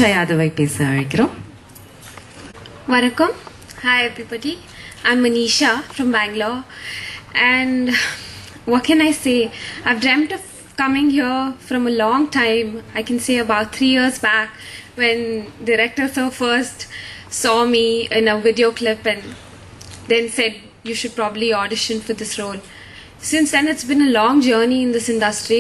மனிஷா யாதவை பேச அழைக்கிறோம் Vanakkam. Hi, everybody. I'm Manisha from Bangalore. And what can I say? I've dreamt of coming here from a long time. I can say about three years back when director sir first saw me in a video clip and then said you should probably audition for this role. Since then, it's been a long journey in this industry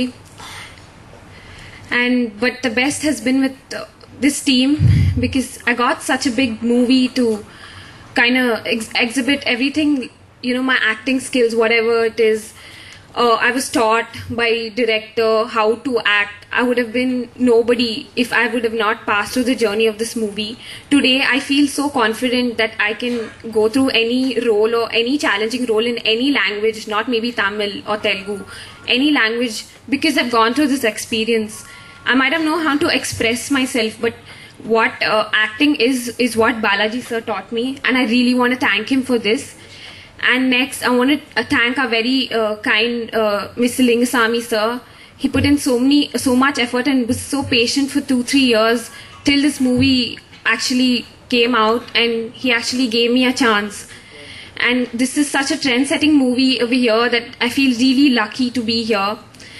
and but the best has been with uh, this team because I got such a big movie to kind of ex- exhibit everything you know my acting skills whatever it is uh, I was taught by director how to act I would have been nobody if I would have not passed through the journey of this movie today I feel so confident that I can go through any role or any challenging role in any language not maybe Tamil or Telugu any language because I've gone through this experience I might have known how to express myself, but what uh, acting is is what Balaji sir taught me, and I really want to thank him for this. And next, I want to uh, thank our very uh, kind uh, Mr. Lingasamy sir. He put in so many, so much effort and was so patient for two, three years till this movie actually came out, and he actually gave me a chance. And this is such a trend-setting movie over here that I feel really lucky to be here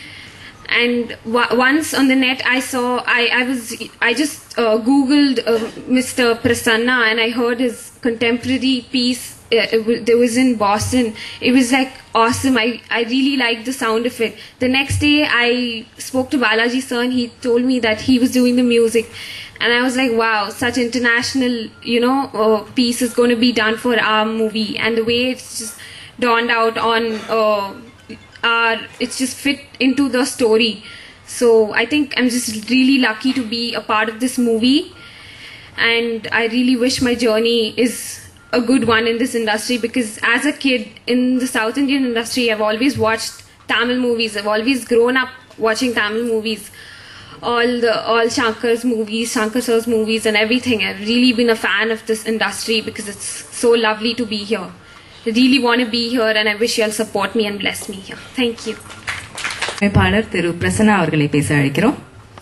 and w- once on the net i saw i, I was i just uh, googled uh, mr prasanna and i heard his contemporary piece uh, it w- there was in boston it was like awesome i, I really liked the sound of it the next day i spoke to balaji sir and he told me that he was doing the music and i was like wow such international you know uh, piece is going to be done for our movie and the way it's just dawned out on uh, are it's just fit into the story so i think i'm just really lucky to be a part of this movie and i really wish my journey is a good one in this industry because as a kid in the south indian industry i've always watched tamil movies i've always grown up watching tamil movies all the all shankar's movies shankar sir's movies and everything i've really been a fan of this industry because it's so lovely to be here I really want to be here and I wish you all support me and bless me here. Thank you. அமைப்பாளர் திரு பிரசன்னா அவர்களை பேச அழைக்கிறோம்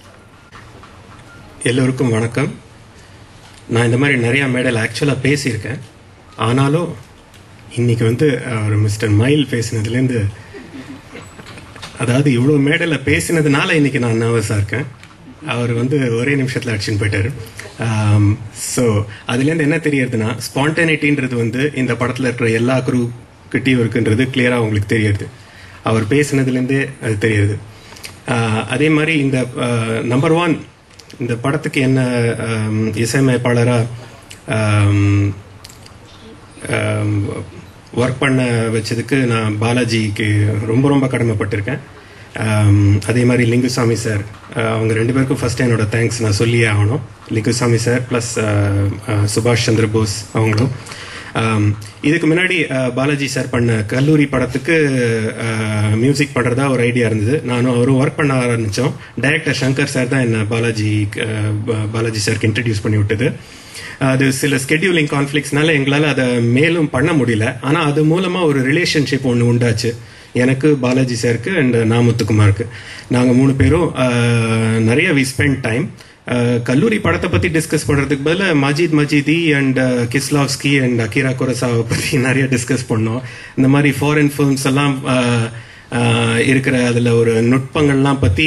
எல்லோருக்கும் வணக்கம் நான் இந்த மாதிரி நிறையா மேடையில் ஆக்சுவலாக பேசியிருக்கேன் ஆனாலும் இன்னைக்கு வந்து அவர் மிஸ்டர் மயில் பேசினதுலேருந்து அதாவது இவ்வளோ மேடையில் பேசினதுனால இன்னைக்கு நான் நர்வஸாக இருக்கேன் அவர் வந்து ஒரே நிமிஷத்தில் அடிச்சுன்னு போயிட்டாரு ஸோ அதுலேருந்து என்ன தெரியறதுன்னா ஸ்பான்டேனிட்டின்றது வந்து இந்த படத்தில் இருக்கிற எல்லா குரூ கிட்டேயும் இருக்குன்றது கிளியராக உங்களுக்கு தெரியுது அவர் பேசினதுலேருந்தே அது தெரியுது ஆஹ் அதே மாதிரி இந்த நம்பர் ஒன் இந்த படத்துக்கு என்ன இசையமைப்பாளராக ஒர்க் பண்ண வச்சதுக்கு நான் பாலாஜிக்கு ரொம்ப ரொம்ப கடமைப்பட்டிருக்கேன் ஆம், அதே மாதிரி லிங்குசாமி சார் அவங்க ரெண்டு பேருக்கும் ஃபர்ஸ்ட் என்னோட தேங்க்ஸ் நான் சொல்லியே ஆகணும் லிங்குசாமி சார் ப்ளஸ் சுபாஷ் சந்திர போஸ் அவங்களும் ஆம், இதுக்கு முன்னாடி அஹ், பாலாஜி சார் பண்ண கல்லூரி படத்துக்கு மியூசிக் பண்ணுறதா ஒரு ஐடியா இருந்தது நானும் அவரும் ஒர்க் பண்ண ஆரம்பித்தோம் டைரக்டர் சங்கர் சார் தான் என்ன பாலாஜி அஹ், பா- பாலாஜி சாருக்கு இன்ட்ரடியூஸ் பண்ணி விட்டது அது சில ஸ்கெடியூலிங் கான்ஃப்ளிக்ஸ்னால எங்களால் அதை மேலும் பண்ண முடியல ஆனால் அது மூலமாக ஒரு ரிலேஷன்ஷிப் ஒன்று உண்டாச்சு எனக்கு பாலாஜி சாருக்கு அண்ட் நாமுத்துக்குமாருக்கு நாங்கள் மூணு பேரும் அஹ், நிறைய வி ஸ்பெண்ட் டைம் கல்லூரி படத்தை பற்றி டிஸ்கஸ் பண்ணுறதுக்கு பதிலாக Majid Majidi and Kieslowski and Akira குரசாவை பற்றி நிறைய டிஸ்கஸ் பண்ணோம் இந்த மாதிரி ஃபாரின் ஃபிலிம்ஸ் எல்லாம் அஹ், ஆஹ் இருக்கிற அதில் ஒரு நுட்பங்கள்லாம் பற்றி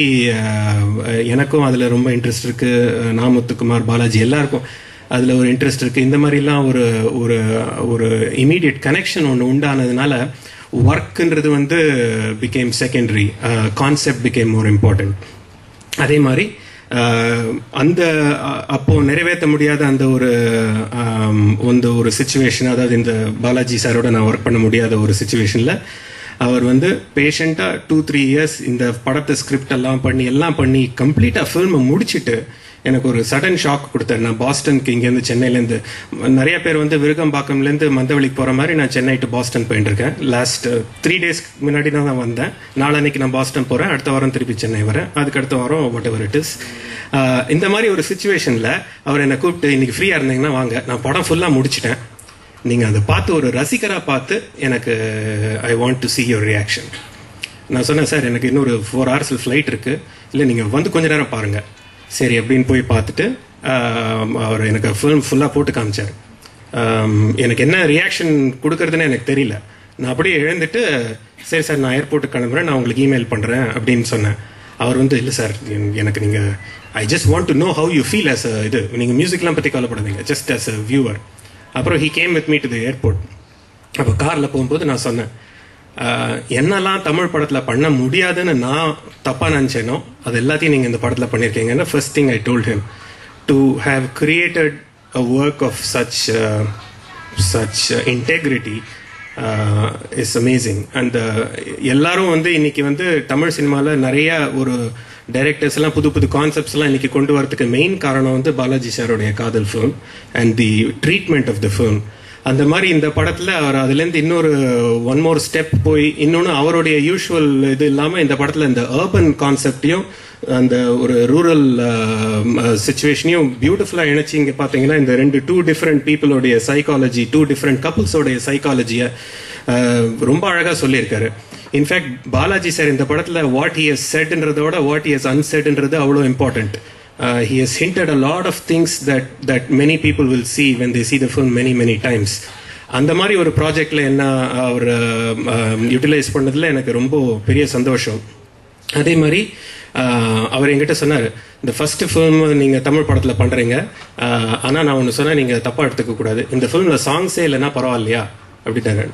எனக்கும் அதில் ரொம்ப இன்ட்ரெஸ்ட் இருக்குது நாமுத்துக்குமார் பாலாஜி எல்லாருக்கும் அதில் ஒரு இன்ட்ரெஸ்ட் இருக்குது இந்த மாதிரிலாம் ஒரு ஒரு ஒரு இமீடியட் கனெக்ஷன் ஒன்று உண்டானதுனால ஒர்க்குன்றது வந்து became secondary concept became more important அதே மாதிரி ஆஹ், அந்த அ- அப்போ நிறைவேற்ற முடியாத அந்த ஒரு ஆம், அந்த ஒரு சுச்சுவேஷன் அதாவது இந்த பாலாஜி சாரோட நான் ஒர்க் பண்ண முடியாத ஒரு சுச்சுவேஷனில் அவர் வந்து பேஷண்ட்டாக டூ த்ரீ இயர்ஸ் இந்த படத்தை ஸ்கிரிப்ட் எல்லாம் பண்ணி எல்லாம் பண்ணி கம்ப்ளீட்டாக ஃபில்மை முடிச்சிட்டு எனக்கு ஒரு சடன் ஷாக் கொடுத்தாரு நான் பாஸ்டனுக்கு இங்கேருந்து சென்னையிலேருந்து நிறைய பேர் வந்து விருகம்பாக்கம்லேருந்து மந்தவெளிக்கு போகிற மாதிரி நான் சென்னை டு பாஸ்டன் போயிட்டு இருக்கேன் லாஸ்ட் த்ரீ டேஸ்க்கு முன்னாடி தான் நான் வந்தேன் நாளன்னைக்கு நான் பாஸ்டன் போகிறேன் அடுத்த வாரம் திருப்பி சென்னை வரேன் அதுக்கு அடுத்த வாரம் வாட் எவர் இட் இஸ் இந்த மாதிரி ஒரு சுச்சுவேஷனில் அவர் என்னை கூப்பிட்டு இன்னைக்கு ஃப்ரீயாக இருந்தீங்கன்னா வாங்க நான் படம் ஃபுல்லாக முடிச்சிட்டேன் நீங்கள் அதை பார்த்து ஒரு ரசிகராக பார்த்து எனக்கு I want to see your reaction நான் சொன்னேன் சார் எனக்கு இன்னொரு ஃபோர் ஹவர்ஸில் ஃப்ளைட் இருக்குது இல்லை நீங்கள் வந்து கொஞ்ச நேரம் பாருங்கள் சரி அப்படின்னு போய் பார்த்துட்டு அவர் எனக்கு ஃபிலிம் ஃபுல்லாக போட்டு காமிச்சார் ஆம், எனக்கு என்ன ரியாக்ஷன் கொடுக்கறதுன்னு எனக்கு தெரியல நான் அப்படியே எழுந்துட்டு சரி சார் நான் ஏர்போர்ட்டுக்கு கிளம்புறேன் நான் உங்களுக்கு இமெயில் பண்ணுறேன் அப்படின்னு சொன்னேன் அவர் வந்து இல்லை சார் எனக்கு நீங்கள் I just want to know how you feel as a இது நீங்கள் மியூசிக்லாம் பற்றி கவலைப்படாதீங்க ஜஸ்ட் as a வியூவர் அப்புறம் he came with me to the airport அப்போ காரில் போகும்போது நான் சொன்னேன் ஆஹ், என்னெல்லாம் தமிழ் படத்தில் பண்ண முடியாதுன்னு நான் தப்பாக நினச்சேனோ அது எல்லாத்தையும் நீங்கள் இந்த படத்தில் பண்ணியிருக்கீங்கன்னு first thing I told him to have created a work of such such integrity is amazing அந்த எல்லாரும் வந்து இன்னைக்கு வந்து தமிழ் சினிமாவில் நிறைய ஒரு டைரக்டர்ஸ் எல்லாம் புது புது கான்செப்ட்ஸ் எல்லாம் இன்னைக்கு கொண்டு வரதுக்கு மெயின் காரணம் வந்து பாலாஜி சாருடைய Kadhal film and the treatment of the film அந்த மாதிரி இந்த படத்தில் அவர் அதுலேருந்து இன்னொரு ஒன் மோர் ஸ்டெப் போய் இன்னொன்று அவருடைய யூஷுவல் இது இல்லாமல் இந்த படத்தில் இந்த அர்பன் கான்செப்டையும் அந்த ஒரு ரூரல் சுச்சுவேஷனையும் பியூட்டிஃபுல்லாக இணைச்சி இங்கே பார்த்தீங்கன்னா இந்த ரெண்டு டூ டிஃப்ரெண்ட் பீப்புளோடைய சைக்காலஜி டூ டிஃப்ரெண்ட் கப்புள்ஸோடைய சைக்காலஜியை ரொம்ப அழகாக சொல்லியிருக்காரு இன்ஃபேக்ட் பாலாஜி சார் இந்த படத்தில் வாட் ஹி ஹஸ் செட்ன்றதோட வாட் ஹி ஹஸ் அன்செட்ன்றது அவ்வளோ important uh, he has hinted a lot of things that that many people will see when they see the film many many times அந்த மாதிரி ஒரு ப்ராஜெக்ட்ல என்ன அவர் யூட்டிலைஸ் பண்ணதுல எனக்கு ரொம்ப பெரிய சந்தோஷம் அதே மாதிரி ஆஹ், அவர் என்கிட்ட சொன்னார் இந்த ஃபர்ஸ்ட் ஃபிலிம் நீங்கள் தமிழ் படத்தில் பண்ணுறீங்க ஆனால் நான் ஒன்று சொன்னேன் நீங்கள் தப்பாக எடுத்துக்க கூடாது இந்த ஃபிலிமில் சாங்ஸே இல்லைன்னா பரவாயில்லையா அப்படின்னாரு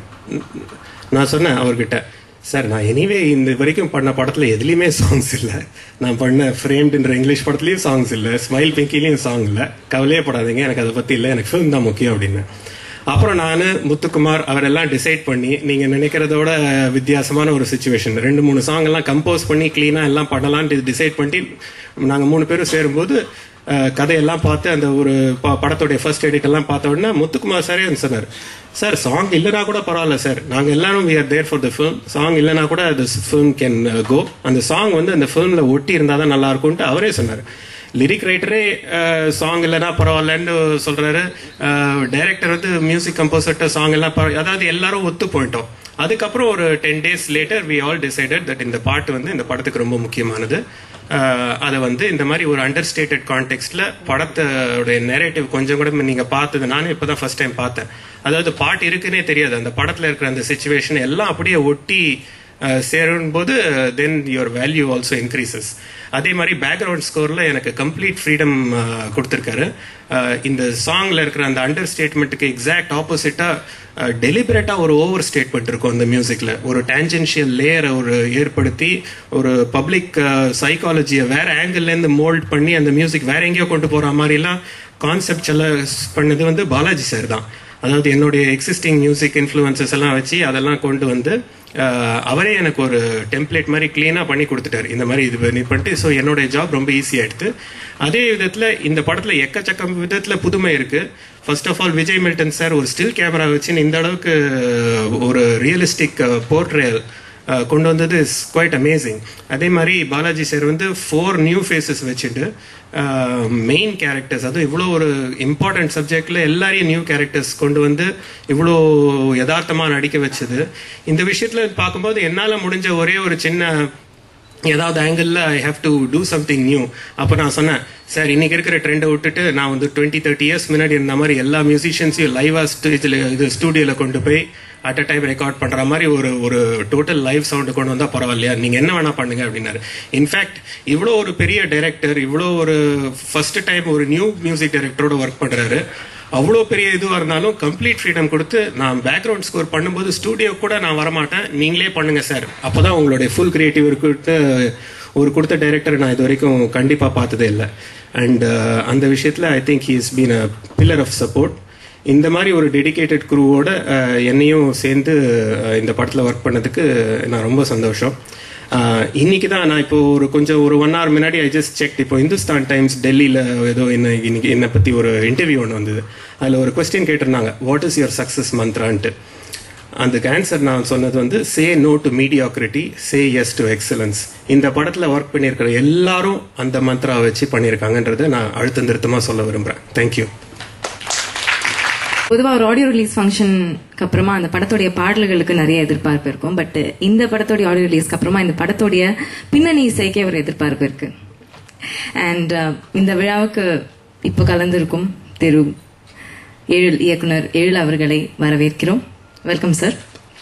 நான் சொன்னேன் அவர்கிட்ட சார் நான் எனிவே இந்த வரைக்கும் பண்ண படத்துல எதுலயுமே சாங்ஸ் இல்லை நான் பண்ண ஃப்ரேம்டுன்ற இங்கிலீஷ் படத்துலயும் சாங்ஸ் இல்லை ஸ்மைல் பிங்கிலையும் சாங் இல்லை கவலையே படாதீங்க எனக்கு அதை பத்தி இல்லை எனக்கு ஃபிலிம் தான் முக்கியம் அப்படின்னு அப்புறம் நான் முத்துக்குமார் அவரெல்லாம் டிசைட் பண்ணி நீங்க நினைக்கிறதோட வித்தியாசமான ஒரு சுச்சுவேஷன் ரெண்டு மூணு சாங் எல்லாம் கம்போஸ் பண்ணி கிளீனா எல்லாம் பண்ணலாம்னு டிசைட் பண்ணி நாங்க மூணு பேரும் சேரும்போது அஹ், கதையெல்லாம் பார்த்து அந்த ஒரு ப- படத்தோடைய ஃபர்ஸ்ட் எடிட் எல்லாம் பார்த்த உடனே முத்துக்குமார் சாரே வந்து சொன்னார் சார் சாங் இல்லைனா கூட பரவாயில்ல சார் நாங்க எல்லாரும் we are there for the film song இல்லைனா கூட the ஃபிலிம் கேன் கோ அந்த சாங் வந்து அந்த ஃபிலிம்ல ஒட்டி இருந்தா தான் நல்லா இருக்கும்ட்டு அவரே சொன்னார் லிரிக் ரைட்டரே சாங் இல்லைனா பரவாயில்லன்னு சொல்றாரு டைரக்டர் வந்து மியூசிக் கம்போசர்ட்ட சாங் எல்லாம் பரவ- அதாவது எல்லாரும் ஒத்து போயிட்டோம் அதுக்கப்புறம் ஒரு ten days later we all decided that இந்த பாட்டு வந்து இந்த படத்துக்கு ரொம்ப முக்கியமானது அஹ், அதை வந்து இந்த மாதிரி ஒரு அண்டர் ஸ்டேட்டட் கான்டெக்ட்ல படத்தோட நெரேட்டிவ் கொஞ்சம் கூட நீங்க பார்த்தது நானே இப்பதான் ஃபர்ஸ்ட் டைம் பார்த்தேன் அதாவது பாட்டு இருக்குன்னே தெரியாது அந்த படத்துல இருக்கிற அந்த சுச்சுவேஷன் எல்லாம் அப்படியே ஒட்டி சேரும் போது then your value also increases அதே மாதிரி பேக்ரவுண்ட் ஸ்கோர்ல எனக்கு கம்ப்ளீட் ஃப்ரீடம் கொடுத்துருக்காரு அஹ், இந்த சாங்ல இருக்கிற அந்த அண்டர் ஸ்டேட்மெண்ட்டுக்கு எக்ஸாக்ட் ஆப்போசிட்டா டெலிபரேட்டா ஒரு ஓவர் ஸ்டேட்மெண்ட் இருக்கும் அந்த மியூசிக்ல ஒரு டேஞ்சென்ஷியல் லேயரை ஒரு ஏற்படுத்தி ஒரு பப்ளிக் சைக்காலஜியை வேற ஆங்கிள் இருந்து மோல்ட் பண்ணி அந்த மியூசிக் வேற எங்கேயோ கொண்டு போற மாதிரி எல்லாம் கான்செப்ட் எல்லாம் பண்ணது வந்து பாலாஜி சார் தான் அதாவது என்னுடைய எக்ஸிஸ்டிங் மியூசிக் இன்ஃப்ளூயன்சஸ் எல்லாம் வச்சு அதெல்லாம் கொண்டு வந்து அஹ், அவரே எனக்கு ஒரு டெம்ப்ளேட் மாதிரி க்ளீனாக பண்ணி கொடுத்துட்டாரு இந்த மாதிரி இது பண்ணி பண்ணிட்டு ஸோ என்னுடைய ஜாப் ரொம்ப ஈஸியாகிடுது அதே விதத்தில் இந்த படத்தில் எக்கச்சக்கம் விதத்தில் புதுமை இருக்கு first of all Vijay Milton sir ஒரு ஸ்டில் கேமரா வச்சு இந்த அளவுக்கு ஒரு ரியலிஸ்டிக் போர்ட்ரேல் அஹ் கொண்டு வந்தது இஸ் குவைட் அமேசிங் அதே மாதிரி பாலாஜி சார் வந்து ஃபோர் நியூ ஃபேஸஸ் வச்சுட்டு மெயின் கேரக்டர்ஸ் அதுவும் இவ்வளோ ஒரு இம்பார்ட்டன்ட் சப்ஜெக்ட்ல எல்லாரையும் நியூ கேரக்டர்ஸ் கொண்டு வந்து இவ்வளோ யதார்த்தமா நடிக்க வச்சது இந்த விஷயத்துல பார்க்கும்போது என்னால் முடிஞ்ச ஒரே ஒரு சின்ன ஏதாவது ஆங்கிளில் I have to do something new அப்போ நான் சொன்னேன் சார் இன்னைக்கு இருக்கிற ட்ரெண்டை விட்டுட்டு நான் வந்து டுவெண்ட்டி தேர்ட்டி இயர்ஸ் முன்னாடி இருந்த மாதிரி எல்லா மியூசிஷியன்ஸையும் லைவாக ஸ்டேஜில் இது ஸ்டூடியோவில் கொண்டு போய் அட் அ டைம் ரெக்கார்ட் பண்ணுற மாதிரி ஒரு ஒரு டோட்டல் லைவ் சவுண்டு கொண்டு வந்தால் பரவாயில்லையா நீங்கள் என்ன வேணால் பண்ணுங்க அப்படின்னாரு இன்ஃபேக்ட் இவ்வளோ ஒரு பெரிய டைரக்டர் இவ்வளோ ஒரு ஃபர்ஸ்ட் டைம் ஒரு நியூ மியூசிக் டைரக்டரோட ஒர்க் பண்ணுறாரு அவ்வளோ பெரிய இதுவாக இருந்தாலும் கம்ப்ளீட் ஃப்ரீடம் கொடுத்து நான் பேக்ரவுண்ட் ஸ்கோர் பண்ணும்போது ஸ்டூடியோ கூட நான் வரமாட்டேன் நீங்களே பண்ணுங்க சார் அப்பதான் உங்களுடைய ஃபுல் கிரியேட்டிவ் கொடுத்து ஒரு கொடுத்த டைரக்டர் நான் இது வரைக்கும் கண்டிப்பாக பார்த்ததே இல்லை அண்ட் அந்த விஷயத்தில் I think he is been a pillar of support இந்த மாதிரி ஒரு டெடிகேட்டட் குரூவோட என்னையும் சேர்ந்து அஹ், இந்த படத்தில் ஒர்க் பண்ணதுக்கு நான் ரொம்ப சந்தோஷம் ஆஹ் இன்னைக்கு தான் நான் இப்போ ஒரு கொஞ்சம் ஒரு ஒன் ஹவர் முன்னாடி ஐ ஜஸ்ட் செக் இப்போ இந்துஸ்தான் டைம்ஸ் டெல்லியில் ஏதோ என்ன இன்னைக்கு என்னை பற்றி ஒரு இன்டர்வியூ ஒன்று வந்தது அதில் ஒரு கொஸ்டின் கேட்டிருந்தாங்க வாட் இஸ் யுவர் சக்ஸஸ் மந்த்ரான்ட்டு அதுக்கு ஆன்சர் நான் சொன்னது வந்து say no to mediocrity say yes to excellence இந்த படத்தில் ஒர்க் பண்ணியிருக்கிற எல்லாரும் அந்த மந்த்ரா வச்சு பண்ணியிருக்காங்கன்றதை நான் அழுத்தம் திருத்தமாக சொல்ல விரும்புகிறேன் தேங்க்யூ பொதுவா ஒரு ஆடியோ ரிலீஸ் ஃபங்க்ஷனுக்கு அப்புறமா அந்த படத்துடைய பாடல்களுக்கு நிறைய எதிர்பார்ப்பு இருக்கும் பட் இந்த படத்தோடைய ஆடியோ ரிலீஸ்க்கு அப்புறமா இந்த படத்துடைய பின்னணி இசைக்கே ஒரு எதிர்பார்ப்பு இருக்கு அண்ட் இந்த விழாவுக்கு இப்போ கலந்திருக்கும் திரு எழில் இயக்குனர் எழில் அவர்களை வரவேற்கிறோம் வெல்கம் சார்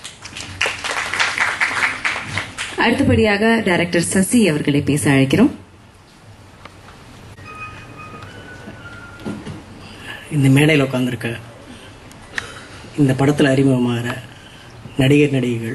அடுத்தபடியாக டைரக்டர் சசி அவர்களை பேச அழைக்கிறோம் இந்த மேடையில் உட்காந்துருக்க இந்த படத்தில் அறிமுகமாகிற நடிகர் நடிகைகள்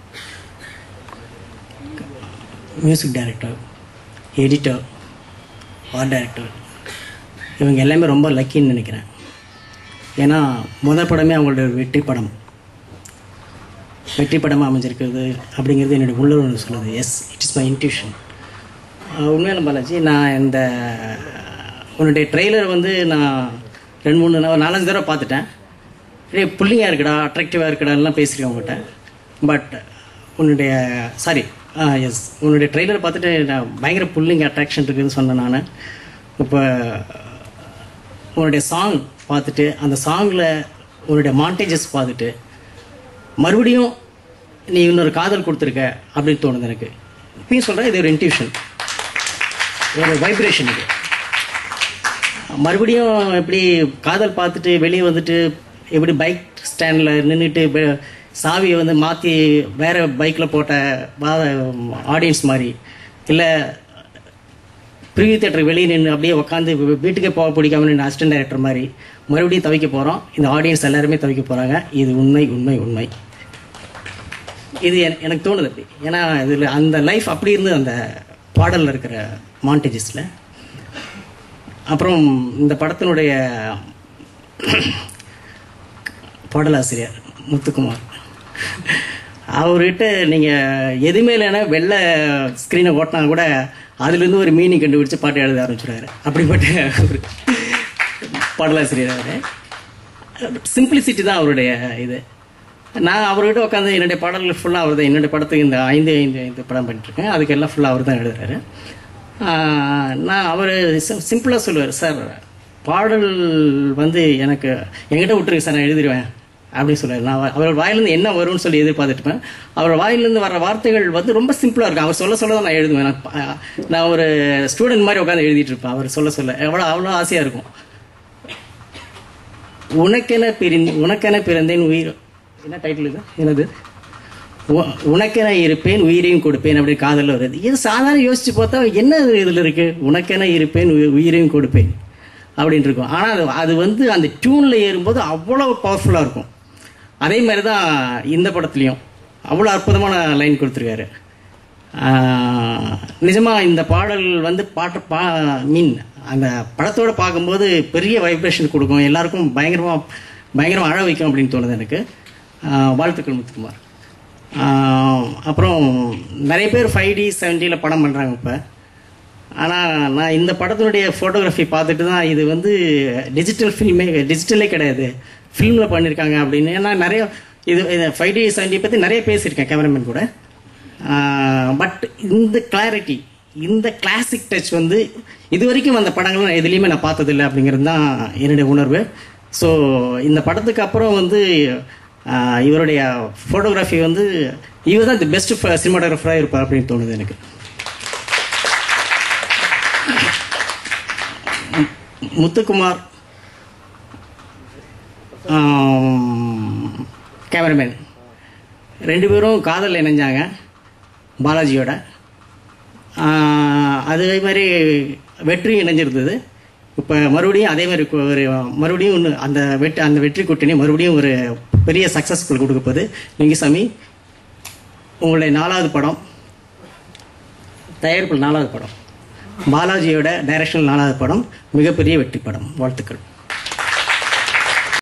music director editor art director இவங்க எல்லாமே ரொம்ப லக்கின்னு நினைக்கிறேன் ஏன்னா முதல் படமே அவங்களோட ஒரு வெற்றி படம் வெற்றி படமாக அமைஞ்சிருக்கிறது அப்படிங்கிறது என்னுடைய உள்ளுணர்வு சொல்லுது yes it is my intuition உண்மையான பாலாஜி நான் இந்த உன்னுடைய ட்ரெய்லர் வந்து நான் ரெண்டு மூணு நாள் நாலஞ்சு தடவை பார்த்துட்டேன் அப்படியே புள்ளிங்காக இருக்குடா அட்ராக்டிவாக இருக்குடான்லாம் பேசியிருக்கேன் உங்கள்கிட்ட பட் உன்னுடைய சாரி எஸ் உன்னுடைய ட்ரெய்லர் பார்த்துட்டு நான் பயங்கர புல்லிங் அட்ராக்ஷன் இருக்குதுன்னு சொன்னேன் நான் இப்போ உன்னுடைய சாங் பார்த்துட்டு அந்த சாங்கில் உன்னுடைய மாண்டேஜஸ் பார்த்துட்டு மறுபடியும் நீ இன்னொரு காதல் கொடுத்துருக்க அப்படின்னு தோணுது எனக்கு இப்பயும் சொல்கிறேன் இது ஒரு இன்ட்யூஷன் ஒரு வைப்ரேஷன் இது மறுபடியும் எப்படி காதல் பார்த்துட்டு வெளியே வந்துட்டு எப்படி பைக் ஸ்டாண்டில் நின்றுட்டு சாவியை வந்து மாற்றி வேற பைக்கில் போட்ட ஆடியன்ஸ் மாதிரி இல்லை ப்ரிவியூ தேட்டருக்கு வெளியே நின்று அப்படியே உட்காந்து வீட்டுக்கே போக பிடிக்காம நின்று அசிஸ்டன்ட் டைரக்டர் மாதிரி மறுபடியும் தவிக்க போகிறோம் இந்த ஆடியன்ஸ் எல்லாருமே தவிக்க போகிறாங்க இது உண்மை உண்மை உண்மை இது என- எனக்கு தோணுது அப்படி ஏன்னா இதில் அந்த லைஃப் அப்படி இருந்தது அந்த பாடலில் இருக்கிற மாண்டேஜஸில் அப்புறம் இந்த படத்தினுடைய பாடலாசிரியர் முத்துக்குமார் அவர்கிட்ட நீங்கள் எதுவுமே இல்லைன்னா வெள்ளை ஸ்க்ரீனை ஓட்டினா கூட அதுலேருந்து ஒரு மீனிங் கண்டுபிடிச்சு பாட்டு எழுத ஆரம்பிச்சிடுவாரு அப்படிப்பட்ட ஒரு பாடலாசிரியர் அவர் சிம்பிளிசிட்டி தான் அவருடைய இது நான் அவர்கிட்ட உட்காந்து என்னுடைய பாடல்கள் ஃபுல்லாக அவர் தான் என்னுடைய படத்துக்கு இந்த ஐந்து ஐந்து ஐந்து படம் பண்ணிட்டுருக்கேன் அதுக்கெல்லாம் ஃபுல்லாக அவர் தான் எழுதுறாரு ஆஹ் நான் அவர் சிம்பிளாக சொல்லுவார் சார் பாடல் வந்து எனக்கு என்கிட்ட விட்டுருங்க சார் நான் எழுதிடுவேன் அப்படின்னு சொல்லுவார் நான் அவர் வாயிலேருந்து என்ன வரும்னு சொல்லி எதிர்பார்த்துட்டுப்பேன் அவர் வாயிலேருந்து வர வார்த்தைகள் வந்து ரொம்ப சிம்பிளாக இருக்கும் அவர் சொல்ல சொல்ல தான் நான் எழுதுவேன் நான் ப- நான் ஒரு ஸ்டூடெண்ட் மாதிரி உட்காந்து எழுதிட்டு இருப்பேன் அவர் சொல்ல சொல்ல எவ்வளோ அவ்வளோ ஆசையாக இருக்கும் உனக்கென பிரிந்து உனக்கென பிறந்தேன் உயிர் என்ன டைட்டில் இது என்னது உ- உனக்கென இருப்பேன் உயிரையும் கொடுப்பேன் அப்படி காதலில் வருது இது சாதாரண யோசிச்சு பார்த்தா என்ன இதில் இருக்கு உனக்கென இருப்பேன் உயி- உயிரையும் கொடுப்பேன் அப்படின்னு இருக்கும் ஆனால் அது அது வந்து அந்த டியூனில் ஏறும்போது அவ்வளோ பவர்ஃபுல்லாக இருக்கும் அதே மாதிரி தான் இந்த படத்துலையும் அவ்வளோ அற்புதமான லைன் கொடுத்துருக்காரு ஆஹ், நிஜமா இந்த பாடல் வந்து பாட்டு பா மீன் அந்த படத்தோட பார்க்கும்போது பெரிய வைப்ரேஷன் கொடுக்கும் எல்லாருக்கும் பயங்கரமாக பயங்கரமாக அழ வைக்கும் அப்படின்னு தோணுது எனக்கு ஆஹ், வாழ்த்துக்கள் முத்துக்குமார் ஆஹ், அப்புறம் நிறைய பேர் ஃபைவ் டி செவன்டியில் படம் பண்ணுறாங்க இப்போ ஆனால் நான் இந்த படத்தினுடைய ஃபோட்டோகிராஃபி பார்த்துட்டு தான் இது வந்து டிஜிட்டல் ஃபில்மே டிஜிட்டலே கிடையாது ஃபில்மில் பண்ணியிருக்காங்க அப்படின்னு ஏன்னா நிறைய இது ஃபைவ் டி செவன்டி பற்றி நிறைய பேசியிருக்கேன் கேமராமேன் கூட பட் இந்த கிளாரிட்டி இந்த கிளாசிக் டச் வந்து இது வரைக்கும் அந்த படங்கள் நான் எதுலேயுமே நான் பார்த்ததில்லை அப்படிங்கிறது தான் என்னுடைய உணர்வு ஸோ இந்த படத்துக்கு அப்புறம் வந்து ஆஹ், இவருடைய ஃபோட்டோகிராஃபி வந்து இவர் தான் தி பெஸ்ட் சினிமாட்டோகிராஃபராக இருப்பார் அப்படின்னு தோணுது எனக்கு முத்துக்குமார் கேமராமேன் ரெண்டு பேரும் காதல் இணைஞ்சாங்க பாலாஜியோட ஆஹ் அதே மாதிரி வெற்றி இணைஞ்சிருந்தது இப்போ மறுபடியும் அதே மாதிரி கு- ஒரு மறுபடியும் ஒன்று அந்த வெற்றி அந்த வெற்றி கூட்டணி மறுபடியும் ஒரு பெரிய சக்ஸஸ்ஃபுல் கொடுக்க போகுது லிங்குசாமி உங்களுடைய நாலாவது படம் தயாரிப்பில் நாலாவது படம் பாலாஜியோட டைரக்ஷன் நாலாவது படம் மிகப்பெரிய வெற்றி படம் வாழ்த்துக்கள்